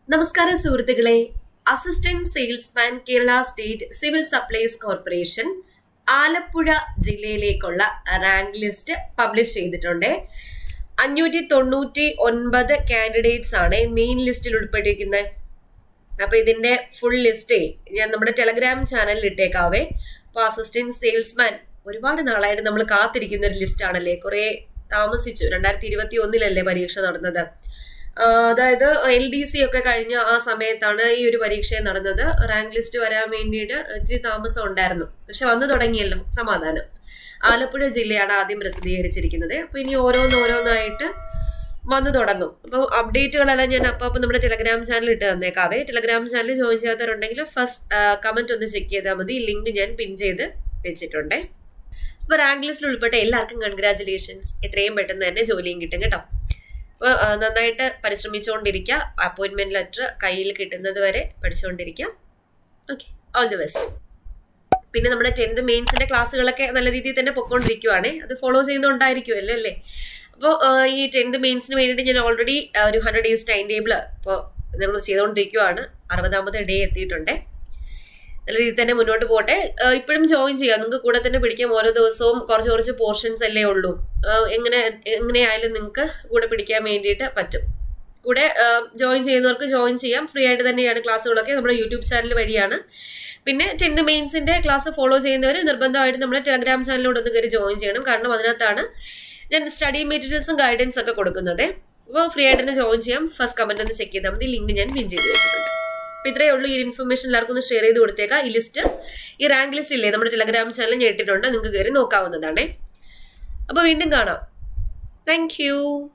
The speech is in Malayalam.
നമസ്കാരം സുഹൃത്തുക്കളെ assistant salesman Kerala state civil supplies corporation Alappuzha ജില്ലയിലേക്കുള്ള റാങ്ക് ലിസ്റ്റ് പബ്ലിഷ് ചെയ്തിട്ടുണ്ട് അഞ്ഞൂറ്റി തൊണ്ണൂറ്റി ഒൻപത് കാൻഡിഡേറ്റ്സ് ആണ് മെയിൻ ലിസ്റ്റിൽ ഉൾപ്പെട്ടിരിക്കുന്നത് അപ്പൊ ഇതിന്റെ ഫുൾ ലിസ്റ്റേ ഞാൻ നമ്മുടെ ടെലഗ്രാം ചാനലിൽ ഇട്ടേക്കാവേ അപ്പൊ അസിസ്റ്റന്റ് സെയിൽസ്മാൻ ഒരുപാട് നാളായിട്ട് നമ്മൾ കാത്തിരിക്കുന്ന ഒരു ലിസ്റ്റ് ആണല്ലേ കുറെ താമസിച്ചു രണ്ടായിരത്തി ഇരുപത്തി ഒന്നിലല്ലേ പരീക്ഷ നടന്നത് ആ, അതായത് എൽ ഡി സി ഒക്കെ കഴിഞ്ഞ ആ സമയത്താണ് ഈ ഒരു പരീക്ഷ നടന്നത് റാങ്ക് ലിസ്റ്റ് വരാൻ വേണ്ടിയിട്ട് ഇത്തിരി താമസം ഉണ്ടായിരുന്നു പക്ഷെ വന്നു തുടങ്ങിയല്ലോ സമാധാനം ആലപ്പുഴ ജില്ലയാണ് ആദ്യം പ്രസിദ്ധീകരിച്ചിരിക്കുന്നത് അപ്പൊ ഇനി ഓരോന്ന് ഓരോന്നായിട്ട് വന്നു തുടങ്ങും അപ്പോൾ അപ്ഡേറ്റുകളെല്ലാം ഞാൻ അപ്പം അപ്പം നമ്മുടെ ടെലഗ്രാം ചാനൽ ഇട്ട് തന്നേക്കാവേ ടെലഗ്രാം ചാനൽ ജോയിൻ ചെയ്യാത്തവരുണ്ടെങ്കിൽ ഫസ്റ്റ് കമന്റ് ഒന്ന് ചെക്ക് ചെയ്താൽ മതി ലിങ്ക് ഞാൻ പിൻ ചെയ്ത് വെച്ചിട്ടുണ്ടേ അപ്പോൾ റാങ്ക് ലിസ്റ്റിൽ ഉൾപ്പെട്ട എല്ലാവർക്കും കൺഗ്രാറ്റുലേഷൻസ് എത്രയും പെട്ടെന്ന് തന്നെ ജോലിയും കിട്ടും കേട്ടോ അപ്പോൾ നന്നായിട്ട് പരിശ്രമിച്ചുകൊണ്ടിരിക്കുക അപ്പോയിൻമെന്റ് ലെറ്റർ കയ്യിൽ കിട്ടുന്നത് വരെ പഠിച്ചുകൊണ്ടിരിക്കുക ഓക്കെ ഓൾ ദി ബെസ്റ്റ് പിന്നെ നമ്മുടെ ടെൻത്ത് മെയിൻസിന്റെ ക്ലാസ്സുകളൊക്കെ നല്ല രീതിയിൽ തന്നെ പൊക്കോണ്ടിരിക്കുവാണേ അത് ഫോളോ ചെയ്യുന്നുണ്ടായിരിക്കുമല്ലോ അല്ലേ അപ്പോൾ ഈ ടെൻത്ത് മെയിൻസിന് വേണ്ടിയിട്ട് ഞാൻ ഓൾറെഡി ഒരു ഹൺഡ്രഡ് ഡേയ്സ് ടൈം ടേബിൾ ഇപ്പോൾ നമ്മൾ ചെയ്തുകൊണ്ടിരിക്കുവാണ് അറുപതാമത്തെ ഡേ എത്തിയിട്ടുണ്ടേ നല്ല രീതിയിൽ തന്നെ മുന്നോട്ട് പോട്ടെ ആഹ് ഇപ്പോഴും ജോയിൻ ചെയ്യാം നിങ്ങൾക്ക് കൂടെ തന്നെ പിടിക്കാം ഓരോ ദിവസവും കുറച്ച് കുറച്ച് പോർഷൻസ് അല്ലേ ഉള്ളൂ ആഹ് എങ്ങനെ എങ്ങനെയായാലും നിങ്ങൾക്ക് കൂടെ പിടിക്കാൻ വേണ്ടിയിട്ട് പറ്റും കൂടെ ജോയിൻ ചെയ്യുന്നവർക്ക് ജോയിൻ ചെയ്യാം ഫ്രീ ആയിട്ട് തന്നെയാണ് ക്ലാസ്സുകളൊക്കെ നമ്മുടെ യൂട്യൂബ് ചാനൽ വഴിയാണ് പിന്നെ ടെൻത്ത് മെയിൻസിന്റെ ക്ലാസ് ഫോളോ ചെയ്യുന്നവർ നിർബന്ധമായിട്ട് നമ്മുടെ ടെലഗ്രാം ചാനലിലൂടെ ഒന്ന് കയറി ജോയിൻ ചെയ്യണം കാരണം അതിനകത്താണ് ഞാൻ സ്റ്റഡി മെറ്റീരിയൽസും ഗൈഡൻസ് ഒക്കെ കൊടുക്കുന്നത് അപ്പോൾ ഫ്രീ ആയിട്ട് തന്നെ ജോയിൻ ചെയ്യാം ഫസ്റ്റ് കമന്റ് ഒന്ന് ചെക്ക് ചെയ്താൽ മതി ലിങ്ക് ഞാൻ പിൻ ചെയ്ത് വെച്ചിട്ടുണ്ട് അപ്പോൾ ഇത്രയേ ഉള്ളൂ ഈ ഇൻഫർമേഷൻ എല്ലാവർക്കും ഒന്ന് ഷെയർ ചെയ്ത് കൊടുത്തേക്കാം ഈ ലിസ്റ്റ് ഈ റാങ്ക് ലിസ്റ്റ് ഇല്ലേ നമ്മുടെ ടെലഗ്രാം ചാനൽ ഞാൻ ഇട്ടിട്ടുണ്ട് നിങ്ങൾക്ക് കയറി നോക്കാവുന്നതാണേ അപ്പോൾ വീണ്ടും കാണാം താങ്ക്